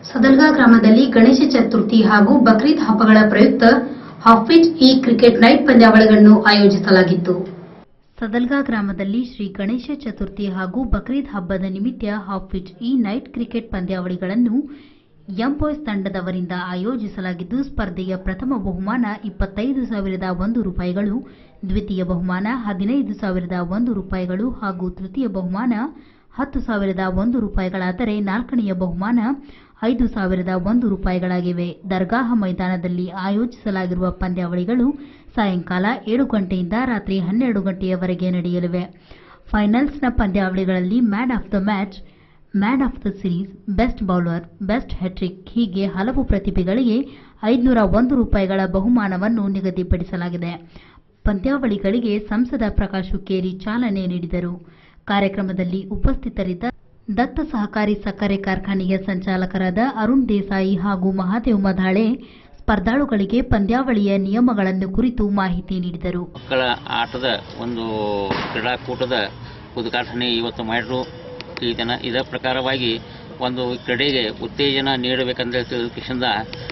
ಸದಲ್ಗಾ ಗ್ರಾಮದಲ್ಲಿ ಗಣೇಶ ಚತುರ್ಥಿ ಹಾಗೂ ಬಕ್ರೀದ್ ಹಬ್ಬಗಳ ಪ್ರಯುಕ್ತ ಹಾಫಿಜ್ ಇ ಕ್ರಿಕೆಟ್ ನೈಟ್ ಪಂದ್ಯಾವಳಿಗಳನ್ನು ಆಯೋಜಿಸಲಾಗಿತ್ತು ಸದಲ್ಗಾ ಗ್ರಾಮದಲ್ಲಿ ಶ್ರೀ ಗಣೇಶ ಚತುರ್ಥಿ ಹಾಗೂ ಬಕ್ರೀದ್ ಹಬ್ಬದ ನಿಮಿತ್ತ ಹಾಫಿಜ್ ಇ ನೈಟ್ ಕ್ರಿಕೆಟ್ ಪಂದ್ಯಾವಳಿಗಳನ್ನು ಎಂ ಬಾಯ್ಸ್ ತಂಡದವರಿಂದ ಆಯೋಜಿಸಲಾಗಿದ್ದು ಸ್ಪರ್ಧೆಯ ಪ್ರಥಮ ಬಹುಮಾನ ಇಪ್ಪತ್ತೈದು ಸಾವಿರದ ಒಂದು ರೂಪಾಯಿಗಳು ದ್ವಿತೀಯ ಬಹುಮಾನ ಹದಿನೈದು ಸಾವಿರದ ಒಂದು ರೂಪಾಯಿಗಳು ಹಾಗೂ ತೃತೀಯ ಬಹುಮಾನ ಹತ್ತು ಸಾವಿರದ ಒಂದು ರೂಪಾಯಿಗಳಾದರೆ ನಾಲ್ಕನೆಯ ಬಹುಮಾನ ಐದು ಸಾವಿರದ ಒಂದು ರೂಪಾಯಿಗಳಾಗಿವೆ ದರ್ಗಾಹ ಮೈದಾನದಲ್ಲಿ ಆಯೋಜಿಸಲಾಗಿರುವ ಪಂದ್ಯಾವಳಿಗಳು ಸಾಯಂಕಾಲ ಏಳು ಗಂಟೆಯಿಂದ ರಾತ್ರಿ ಹನ್ನೆರಡು ಗಂಟೆಯವರೆಗೆ ನಡೆಯಲಿವೆ ಫೈನಲ್ಸ್ನ ಪಂದ್ಯಾವಳಿಗಳಲ್ಲಿ man of the match man of the series best bowler best hattrick ಹೀಗೆ ಹಲವು ಪ್ರತಿಭೆಗಳಿಗೆ ಐದುನೂರ ಒಂದು ರೂಪಾಯಿಗಳ ಬಹುಮಾನವನ್ನು ನಿಗದಿಪಡಿಸಲಾಗಿದೆ ಪಂದ್ಯಾವಳಿಗಳಿಗೆ ಸಂಸದ ಪ್ರಕಾಶ್ ಹುಕ್ಕೇರಿ ಚಾಲನೆ ನೀಡಿದರು ಕಾರ್ಯಕ್ರಮದಲ್ಲಿ ಉಪಸ್ಥಿತರಿದ್ದ ದತ್ತ ಸಹಕಾರಿ ಸಕ್ಕರೆ ಕಾರ್ಖಾನೆಯ ಸಂಚಾಲಕರಾದ ಅರುಣ್ ದೇಸಾಯಿ ಹಾಗೂ ಮಹಾದೇವ್ ಮಧಾಳೆ ಸ್ಪರ್ಧಾಳುಗಳಿಗೆ ಪಂದ್ಯಾವಳಿಯ ನಿಯಮಗಳನ್ನು ಕುರಿತು ಮಾಹಿತಿ ನೀಡಿದರು ಮಕ್ಕಳ ಆಟದ ಒಂದು ಕ್ರೀಡಾಕೂಟದ ಉದ್ಘಾಟನೆ ಇವತ್ತು ಮಾಡಿರು ಈ ದಿನ ಇದರ ಪ್ರಕಾರವಾಗಿ ಒಂದು ಕ್ರೀಡೆಗೆ ಉತ್ತೇಜನ ನೀಡಬೇಕಂತ ಕಿಶಿಂದ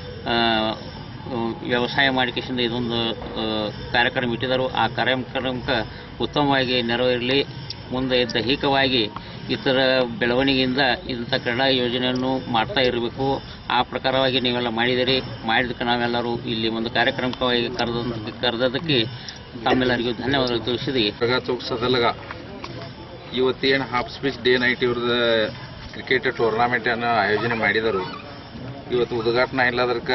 ವ್ಯವಸಾಯ ಮಾಡಿ ಕಿಶಿಂದ ಇದೊಂದು ಆ, ಕಾರ್ಯಕ್ರಮ ಇಟ್ಟಿದ್ದರು ಆ ಕಾರ್ಯಕ್ರಮಕ್ಕೆ ಉತ್ತಮವಾಗಿ ನೆರವೇರಲಿ ಮುಂದೆ ದೈಹಿಕವಾಗಿ ಇತರ ಬೆಳವಣಿಗೆಯಿಂದ ಇಂಥ ಕ್ರೀಡಾ ಯೋಜನೆಯನ್ನು ಮಾಡ್ತಾ ಇರಬೇಕು ಆ ಪ್ರಕಾರವಾಗಿ ನೀವೆಲ್ಲ ಮಾಡಿದಿರಿ ಮಾಡಿದಕ್ಕೆ ನಾವೆಲ್ಲರೂ ಇಲ್ಲಿ ಒಂದು ಕಾರ್ಯಕ್ರಮವಾಗಿ ಕರೆದ ಕರೆದದಕ್ಕೆ ತಮ್ಮೆಲ್ಲರಿಗೂ ಧನ್ಯವಾದಗಳು ತಿಳಿಸಿದಿ ಪ್ರಗಾ ಚೌಕ್ ಸದಲಗ ಇವತ್ತೇನು ಹಾಫ್ ಸ್ಪೀಚ್ ಡೇ ನೈಟ್ ಇವ್ರದ್ದು ಕ್ರಿಕೆಟ್ ಟೂರ್ನಾಮೆಂಟನ್ನು ಆಯೋಜನೆ ಮಾಡಿದರು ಇವತ್ತು ಉದ್ಘಾಟನಾ ಇಲ್ಲದಕ್ಕೆ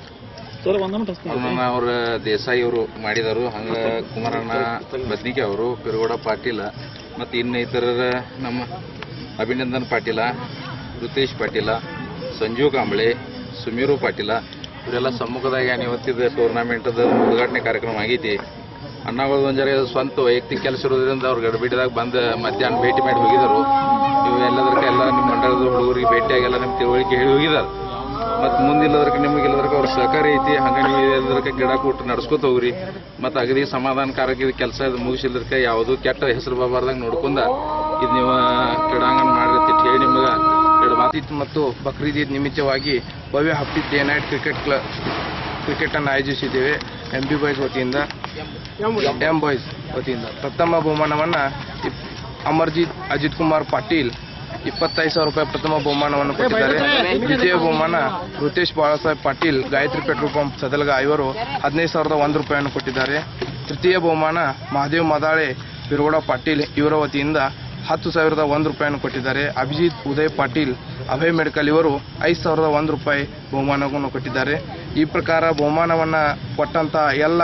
ಅವ್ರನ್ನ ಅವ್ರ ದೇಸಾಯಿ ಅವರು ಮಾಡಿದರು ಹಂಗೆ ಕುಮಾರಣ್ಣ ಬದ್ನಿಕೆ ಅವರು ಪಿರುಗೌಡ ಪಾಟೀಲ ಮತ್ತು ಇನ್ನು ಇತರರ ನಮ್ಮ ಅಭಿನಂದನ್ ಪಾಟೀಲ ರುತೇಶ್ ಪಾಟೀಲ ಸಂಜೀವ್ ಕಾಂಬಳೆ ಸುಮೀರು ಪಾಟೀಲ ಇವರೆಲ್ಲ ಸಮ್ಮುಖದಾಗ ಏನು ಇವತ್ತಿದ ಟೂರ್ನಾಮೆಂಟದ ಉದ್ಘಾಟನೆ ಕಾರ್ಯಕ್ರಮ ಆಗೈತಿ ಅಣ್ಣಗಳು ಒಂದು ಜರ ಸ್ವಂತ ವೈಯಕ್ತಿಕ ಕೆಲಸ ಇರೋದ್ರಿಂದ ಅವ್ರು ಗಡಿಬಿಡಿದಾಗ ಬಂದು ಮಧ್ಯಾಹ್ನ ಭೇಟಿ ಮಾಡಿ ಹೋಗಿದರು ಇವು ಎಲ್ಲದಕ್ಕೆ ಎಲ್ಲ ನಿಮ್ಮ ಮಂಡಳದ ಹುಡುಗರಿಗೆ ಭೇಟಿಯಾಗಿ ಎಲ್ಲ ನಿಮ್ಮ ತಿಳುವಳಿಕೆ ಹೇಳಿ ಹೋಗಿದ್ದಾರೆ ಮತ್ತು ಮುಂದಿಲ್ಲದಕ್ಕೆ ನಿಮಗೆ ಇಲ್ಲದಕ್ಕೆ ಅವ್ರ ಸಹಕಾರ ಐತಿ ಹಂಗೆ ನೀವು ಎಲ್ಲದಕ್ಕೆ ಕ್ರೀಡಾಕೂಟ ನಡ್ಸ್ಕೊತ ಹೋಗ್ರಿ ಮತ್ತು ಅಗದಿ ಸಮಾಧಾನಕಾರಕ ಇದು ಕೆಲಸ ಇದು ಮುಗಿಸಿಲ್ಲದಕ್ಕೆ ಯಾವುದೂ ಕೆಟ್ಟ ಹೆಸರು ಬರಬಾರ್ದಂಗೆ ನೋಡ್ಕೊಂಡ ಇದು ನೀವು ಕ್ರೀಡಾಂಗಣ ಮಾಡಿರ್ತಿ ಹೇಳಿ ನಿಮಗೆ ಎರಡು ಮಾತು ಬಕ್ರೀದ್ ಮತ್ತು ಬಕ್ರೀದ್ ಈದ್ ನಿಮಿತ್ತವಾಗಿ ಭವ್ಯ ಹಫೀದ್ ಡೇ ನೈಟ್ ಕ್ರಿಕೆಟ್ ಕ್ಲ ಕ್ರಿಕೆಟ್ ಅನ್ನು ಆಯೋಜಿಸಿದ್ದೇವೆ ಎಂ ಬಿ ಬಾಯ್ಸ್ ವತಿಯಿಂದ ಎಂ ಬಾಯ್ಸ್ ವತಿಯಿಂದ ಪ್ರಥಮ ಬಹುಮಾನವನ್ನು ಇಪ್- ಅಮರ್ಜಿತ್ ಅಜಿತ್ ಕುಮಾರ್ ಪಾಟೀಲ್ ಇಪ್ಪತ್ತೈದು ಸಾವಿರ ರೂಪಾಯಿ ಪ್ರಥಮ ಬಹುಮಾನವನ್ನು ಕೊಟ್ಟಿದ್ದಾರೆ ದ್ವಿತೀಯ ಬಹುಮಾನ ರುತೇಶ್ ಬಾಳಾಸಾಹೇಬ್ ಪಾಟೀಲ್ ಗಾಯತ್ರಿ ಪೆಟ್ರೋಲ್ ಪಂಪ್ ಸದಲ್ಗ ಇವರು ಹದಿನೈದು ಸಾವಿರದ ಒಂದು ರೂಪಾಯಿಯನ್ನು ಕೊಟ್ಟಿದ್ದಾರೆ ತೃತೀಯ ಬಹುಮಾನ ಮಹಾದೇವ್ ಮದಾಳೆ ಬಿರುಗೌಡ ಪಾಟೀಲ್ ಇವರ ವತಿಯಿಂದ ಹತ್ತು ಸಾವಿರದ ಒಂದು ರೂಪಾಯಿಯನ್ನು ಕೊಟ್ಟಿದ್ದಾರೆ ಅಭಿಜಿತ್ ಉದಯ್ ಪಾಟೀಲ್ ಅಭಯ್ ಮೆಡಿಕಲ್ ಇವರು ಐದು ಸಾವಿರದ ಒಂದು ರೂಪಾಯಿ ಬಹುಮಾನವನ್ನು ಕೊಟ್ಟಿದ್ದಾರೆ ಈ ಪ್ರಕಾರ ಬಹುಮಾನವನ್ನು ಕೊಟ್ಟಂತ ಎಲ್ಲ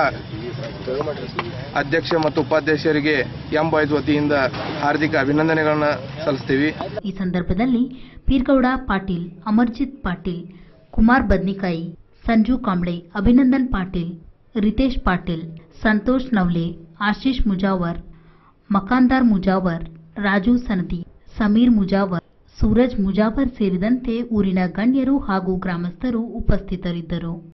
ಅಧ್ಯಕ್ಷ ಮತ್ತು ಉಪಾಧ್ಯಕ್ಷರಿಗೆ ಎಂ ಬಾಯ್ಸ್ ವತಿಯಿಂದ ಹಾರ್ದಿಕ ಅಭಿನಂದನೆಗಳನ್ನು ಸಲ್ಲಿಸ್ತೀವಿ ಈ ಸಂದರ್ಭದಲ್ಲಿ ಪೀರ್ಗೌಡ ಪಾಟೀಲ್ ಅಮರ್ಜಿತ್ ಪಾಟೀಲ್ ಕುಮಾರ್ ಬದ್ನಿಕಾಯಿ ಸಂಜು ಕಾಂಬ್ಳೆ ಅಭಿನಂದನ್ ಪಾಟೀಲ್ ರಿತೇಶ್ ಪಾಟೀಲ್ ಸಂತೋಷ್ ನವ್ಲೆ ಆಶೀಶ್ ಮುಜಾವರ್ ಮಕಾಂದಾರ್ ಮುಜಾವರ್ ರಾಜು ಸನದಿ ಸಮೀರ್ ಮುಜಾವರ್ ಸೂರಜ್ ಮುಜಾವರ್ ಸೇರಿದಂತೆ ಊರಿನ ಗಣ್ಯರು ಹಾಗೂ ಗ್ರಾಮಸ್ಥರು ಉಪಸ್ಥಿತರಿದ್ದರು